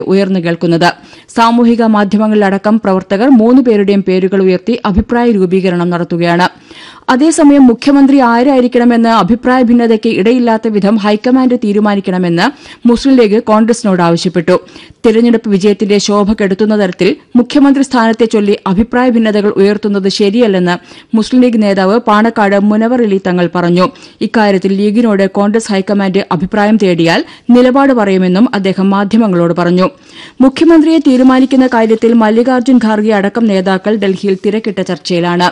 ഉയർന്നു കേൾക്കുന്നത് സാമൂഹിക മാധ്യമങ്ങളിലടക്കം പ്രവർത്തകർ മൂന്ന് പേരുടെയും പേരുകൾ ഉയർത്തി അഭിപ്രായ രൂപീകരണം നടത്തുകയാണ് അതേസമയം മുഖ്യമന്ത്രി ആരായിരിക്കണമെന്ന് അഭിപ്രായ ഭിന്നതയ്ക്ക് ഇടയില്ലാത്ത വിധം ഹൈക്കമാൻഡ് തീരുമാനിക്കണമെന്ന് മുസ്ലിം ലീഗ് കോൺഗ്രസിനോട് ആവശ്യപ്പെട്ടു തിരഞ്ഞെടുപ്പ് വിജയത്തിന്റെ ശോഭ കെടുത്തുന്ന തരത്തിൽ മുഖ്യമന്ത്രി സ്ഥാനത്തെ ചൊല്ലി അഭിപ്രായ ഭിന്നതകൾ ഉയർത്തുന്നത് ശരിയല്ലെന്ന് മുസ്ലിം ലീഗ് നേതാവ് പാണക്കാട് മുനവർ അലി തങ്ങൾ പറഞ്ഞു ഇക്കാര്യത്തിൽ ലീഗിനോട് കോൺഗ്രസ് ഹൈക്കമാൻഡ് അഭിപ്രായം തേടിയാൽ നിലപാട് പറയുമെന്നും അദ്ദേഹം മാധ്യമങ്ങളോട് പറഞ്ഞു മുഖ്യമന്ത്രിയെ തീരുമാനിക്കുന്ന കാര്യത്തിൽ മല്ലികാർജ്ജുൻ ഖാർഗെ അടക്കം നേതാക്കൾ ഡൽഹിയിൽ തിരക്കിട്ട ചർച്ചയിലാണ്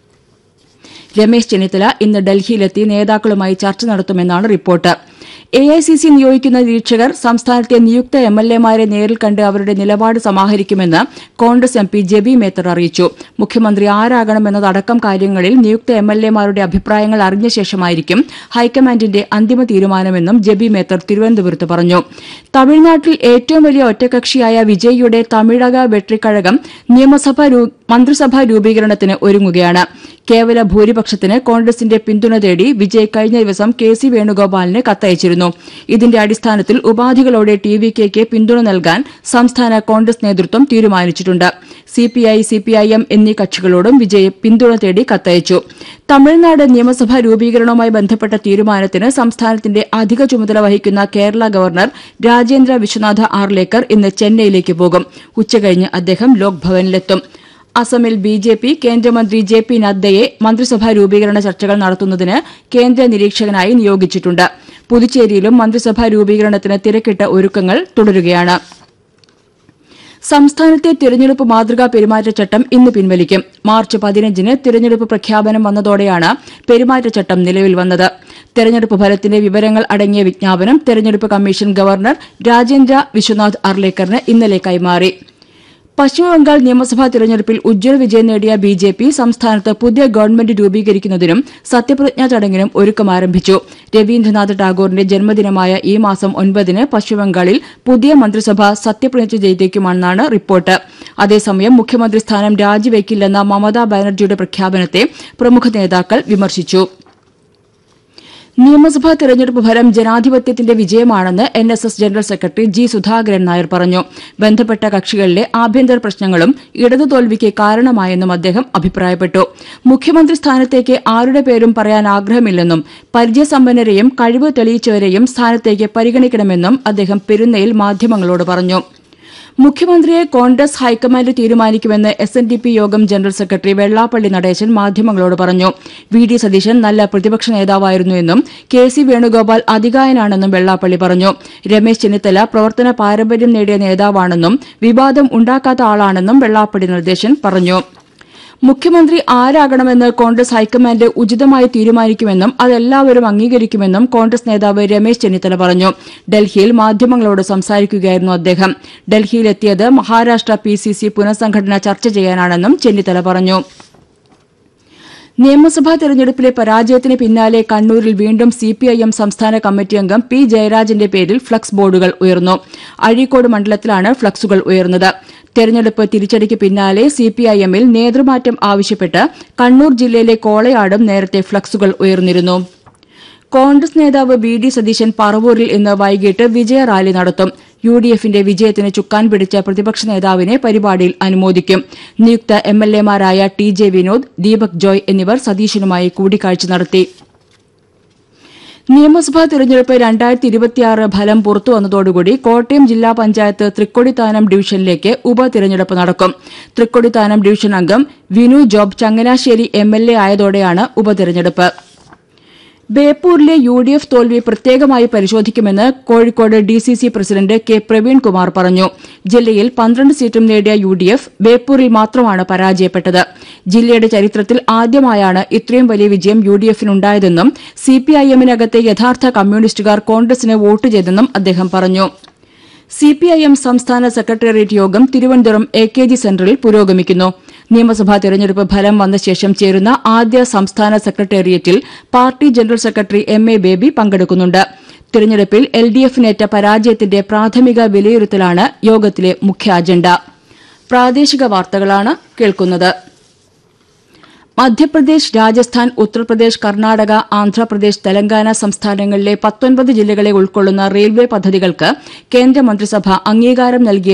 രമേശ് ചെന്നിത്തല ഇന്ന് ഡൽഹിയിലെത്തി നേതാക്കളുമായി ചർച്ച നടത്തുമെന്നാണ് report A I C C നിയോഗിക്കുന്ന നിരീക്ഷകർ സംസ്ഥാനത്തെ നിയുക്ത എം എൽ എമാരെ നേരിൽ കണ്ട് അവരുടെ നിലപാട് സമാഹരിക്കുമെന്ന് കോൺഗ്രസ് എം പി ജെബി മേത്തർ അറിയിച്ചു മുഖ്യമന്ത്രി ആരാകണമെന്നതടക്കം കാര്യങ്ങളിൽ നിയുക്ത എം എൽ എമാരുടെ അഭിപ്രായങ്ങൾ അറിഞ്ഞ ശേഷമായിരിക്കും ഹൈക്കമാൻഡിന്റെ അന്തിമ തീരുമാനമെന്നും ജെബി മേത്തർ തിരുവനന്തപുരത്ത് പറഞ്ഞു തമിഴ്നാട്ടിൽ ഏറ്റവും വലിയ ഒറ്റകക്ഷിയായ വിജയിയുടെ തമിഴക വെട്രിക്കഴകം നിയമസഭാ രൂ- മന്ത്രിസഭാ രൂപീകരണത്തിന് ഒരുങ്ങുകയാണ് കേവല ഭൂരിപക്ഷത്തിന് കോൺഗ്രസിന്റെ പിന്തുണ തേടി വിജയ് കഴിഞ്ഞ ദിവസം കെ സി വേണുഗോപാലിന് കത്തയച്ചിരുന്നു ഇതിന്റെ അടിസ്ഥാനത്തിൽ ഉപാധികളോടെ ടി വി കെക്ക് പിന്തുണ നൽകാൻ സംസ്ഥാന കോൺഗ്രസ് നേതൃത്വം തീരുമാനിച്ചിട്ടുണ്ട് സിപിഐ സിപിഐഎം എന്നീ കക്ഷികളോടും വിജയ് പിന്തുണ തേടി കത്തയച്ചു തമിഴ്നാട് നിയമസഭാ രൂപീകരണവുമായി ബന്ധപ്പെട്ട തീരുമാനത്തിന് സംസ്ഥാനത്തിന്റെ അധിക ചുമതല വഹിക്കുന്ന കേരള ഗവർണർ രാജേന്ദ്ര വിശ്വനാഥ ആർലേക്കർ ഇന്ന് ചെന്നൈയിലേക്ക് പോകും ഉച്ചകഴിഞ്ഞ് അദ്ദേഹം ലോക്ഭവനിലെത്തും അസമിൽ ബി ജെ പി കേന്ദ്രമന്ത്രി ജെ പി നദ്ദയെ മന്ത്രിസഭാ രൂപീകരണ ചർച്ചകൾ നടത്തുന്നതിന് കേന്ദ്ര നിരീക്ഷകനായി നിയോഗിച്ചിട്ടുണ്ട് പുതുച്ചേരിയിലും മന്ത്രിസഭാ രൂപീകരണത്തിന് തിരക്കിട്ട ഒരുക്കങ്ങൾ തുടരുകയാണ് സംസ്ഥാനത്തെ തിരഞ്ഞെടുപ്പ് മാതൃകാ പെരുമാറ്റച്ചട്ടം ഇന്ന് പിൻവലിക്കും മാർച്ച് പതിനഞ്ചിന് തിരഞ്ഞെടുപ്പ് പ്രഖ്യാപനം വന്നതോടെയാണ് പെരുമാറ്റച്ചട്ടം നിലവിൽ വന്നത് തെരഞ്ഞെടുപ്പ് ഫലത്തിന്റെ വിവരങ്ങൾ അടങ്ങിയ വിജ്ഞാപനം തെരഞ്ഞെടുപ്പ് കമ്മീഷൻ ഗവർണർ രാജേന്ദ്ര വിശ്വനാഥ് അർലേക്കറിന് ഇന്നലെ കൈമാറി പശ്ചിമബംഗാൾ നിയമസഭാ തിരഞ്ഞെടുപ്പിൽ ഉജ്ജ്വല വിജയം നേടിയ ബി ജെ പി സംസ്ഥാനത്ത് പുതിയ ഗവൺമെന്റ് രൂപീകരിക്കുന്നതിനും സത്യപ്രതിജ്ഞാ ചടങ്ങിനും ഒരുക്കം ആരംഭിച്ചു രവീന്ദ്രനാഥ് ടാഗോറിന്റെ ജന്മദിനമായ ഈ മാസം ഒൻപതിന് പശ്ചിമബംഗാളിൽ പുതിയ മന്ത്രിസഭ സത്യപ്രതിജ്ഞ ചെയ്തേക്കുമെന്നാണ് റിപ്പോർട്ട് അതേസമയം മുഖ്യമന്ത്രി സ്ഥാനം രാജിവെക്കില്ലെന്ന മമതാ ബാനർജിയുടെ പ്രഖ്യാപനത്തെ പ്രമുഖ നേതാക്കൾ വിമർശിച്ചു നിയമസഭാ തെരഞ്ഞെടുപ്പ് ഫലം ജനാധിപത്യത്തിന്റെ വിജയമാണെന്ന് N S S general secretary G Sudhakaran Nair പറഞ്ഞു ബന്ധപ്പെട്ട കക്ഷികളിലെ ആഭ്യന്തര പ്രശ്നങ്ങളും ഇടതു തോൽവിക്ക് കാരണമായെന്നും അദ്ദേഹം അഭിപ്രായപ്പെട്ടു മുഖ്യമന്ത്രി സ്ഥാനത്തേക്ക് ആരുടെ പേരും പറയാൻ ആഗ്രഹമില്ലെന്നും പരിചയസമ്പന്നരെയും കഴിവ് തെളിയിച്ചവരെയും സ്ഥാനത്തേക്ക് പരിഗണിക്കണമെന്നും അദ്ദേഹം പെരുന്നയിൽ മാധ്യമങ്ങളോട് പറഞ്ഞു മുഖ്യമന്ത്രിയെ കോൺഗ്രസ് ഹൈക്കമാൻഡ് തീരുമാനിക്കുമെന്ന് എസ് എൻ ഡി പി യോഗം ജനറൽ സെക്രട്ടറി വെള്ളാപ്പള്ളി നടേശൻ മാധ്യമങ്ങളോട് പറഞ്ഞു വി ഡി സതീശൻ നല്ല പ്രതിപക്ഷ നേതാവായിരുന്നു എന്നും കെ സി വേണുഗോപാൽ അതികായനാണെന്നും വെള്ളാപ്പള്ളി പറഞ്ഞു രമേശ് ചെന്നിത്തല പ്രവർത്തന പാരമ്പര്യം നേടിയ നേതാവാണെന്നും വിവാദം ഉണ്ടാക്കാത്ത ആളാണെന്നും വെള്ളാപ്പള്ളി നടേശൻ പറഞ്ഞു മുഖ്യമന്ത്രി ആരാകണമെന്ന് കോൺഗ്രസ് ഹൈക്കമാൻഡ് ഉചിതമായി തീരുമാനിക്കുമെന്നും അതെല്ലാവരും അംഗീകരിക്കുമെന്നും കോൺഗ്രസ് നേതാവ് രമേശ് ചെന്നിത്തല പറഞ്ഞു ഡൽഹിയിൽ മാധ്യമങ്ങളോട് സംസാരിക്കുകയായിരുന്നു അദ്ദേഹം ഡൽഹിയിലെത്തിയത് മഹാരാഷ്ട്ര പി സി സി പുനഃസംഘടന ചർച്ച ചെയ്യാനാണെന്നും ചെന്നിത്തല പറഞ്ഞു നിയമസഭാ തെരഞ്ഞെടുപ്പിലെ പരാജയത്തിന് പിന്നാലെ കണ്ണൂരിൽ വീണ്ടും സിപിഐഎം സംസ്ഥാന കമ്മിറ്റി അംഗം പി ജയരാജന്റെ പേരിൽ ഫ്ലക്സ് ബോർഡുകൾ ഉയർന്നു അഴീക്കോട് മണ്ഡലത്തിലാണ് ഫ്ലക്സുകൾ ഉയർന്നത് തെരഞ്ഞെടുപ്പ് തിരിച്ചടിക്ക് പിന്നാലെ സിപിഐഎമ്മിൽ നേതൃമാറ്റം ആവശ്യപ്പെട്ട് കണ്ണൂർ ജില്ലയിലെ കോളയാടും നേരത്തെ ഫ്ലക്സുകൾ ഉയർന്നിരുന്നു കോൺഗ്രസ് നേതാവ് വി ഡി സതീശൻ പറവൂരിൽ ഇന്ന് വൈകിട്ട് വിജയ റാലി നടത്തും യു ഡി എഫിന്റെ വിജയത്തിന് ചുക്കാൻ പിടിച്ച പ്രതിപക്ഷ നേതാവിനെ പരിപാടിയിൽ അനുമോദിക്കും നിയുക്ത എം എൽ എമാരായ ടി ജെ വിനോദ് ദീപക് ജോയ് എന്നിവർ സതീശനുമായി കൂടിക്കാഴ്ച നടത്തി നിയമസഭാ തെരഞ്ഞെടുപ്പ് രണ്ടായിരത്തി ഇരുപത്തിയാറ് ഫലം പുറത്തുവന്നതോടുകൂടി കോട്ടയം ജില്ലാ പഞ്ചായത്ത് തൃക്കൊടിത്താനം ഡിവിഷനിലേക്ക് ഉപതിരഞ്ഞെടുപ്പ് നടക്കും തൃക്കൊടിത്താനം ഡിവിഷൻ അംഗം Vinu Job Changanassery M L A ആയതോടെയാണ് ഉപതിരഞ്ഞെടുപ്പ് ബേപ്പൂരിലെ യു ഡി എഫ് തോൽവി പ്രത്യേകമായി പരിശോധിക്കുമെന്ന് Kozhikode D C C president K Praveenkumar പറഞ്ഞു ജില്ലയിൽ പന്ത്രണ്ട് സീറ്റും നേടിയ യു ഡി എഫ് ബേപ്പൂരിൽ മാത്രമാണ് പരാജയപ്പെട്ടത് ജില്ലയുടെ ചരിത്രത്തിൽ ആദ്യമായാണ് ഇത്രയും വലിയ വിജയം യു ഡി എഫിനുണ്ടായതെന്നും സിപിഐഎമ്മിനകത്തെ യഥാർത്ഥ കമ്മ്യൂണിസ്റ്റുകാർ കോൺഗ്രസിന് വോട്ട് ചെയ്തെന്നും അദ്ദേഹം പറഞ്ഞു സിപിഐഎം സംസ്ഥാന സെക്രട്ടേറിയറ്റ് യോഗം തിരുവനന്തപുരം എ കെ ജി സെന്ററിൽ പുരോഗമിക്കുന്നു നിയമസഭാ തെരഞ്ഞെടുപ്പ് ഫലം വന്ന ശേഷം ചേരുന്ന ആദ്യ സംസ്ഥാന സെക്രട്ടേറിയറ്റിൽ party general secretary M A Baby പങ്കെടുക്കുന്നുണ്ട് തിരഞ്ഞെടുപ്പിൽ എൽ ഡി എഫിനേറ്റ പരാജയത്തിന്റെ പ്രാഥമിക വിലയിരുത്തലാണ് യോഗത്തിലെ മുഖ്യ അജണ്ട പ്രാദേശിക വാർത്തകളാണ് കേൾക്കുന്നത് മധ്യപ്രദേശ് രാജസ്ഥാൻ ഉത്തർപ്രദേശ് കർണാടക ആന്ധ്രാപ്രദേശ് തെലങ്കാന സംസ്ഥാനങ്ങളിലെ പത്തൊൻപത് ജില്ലകളെ ഉൾക്കൊള്ളുന്ന റെയിൽവേ പദ്ധതികൾക്ക് കേന്ദ്രമന്ത്രിസഭ അംഗീകാരം നൽകിയ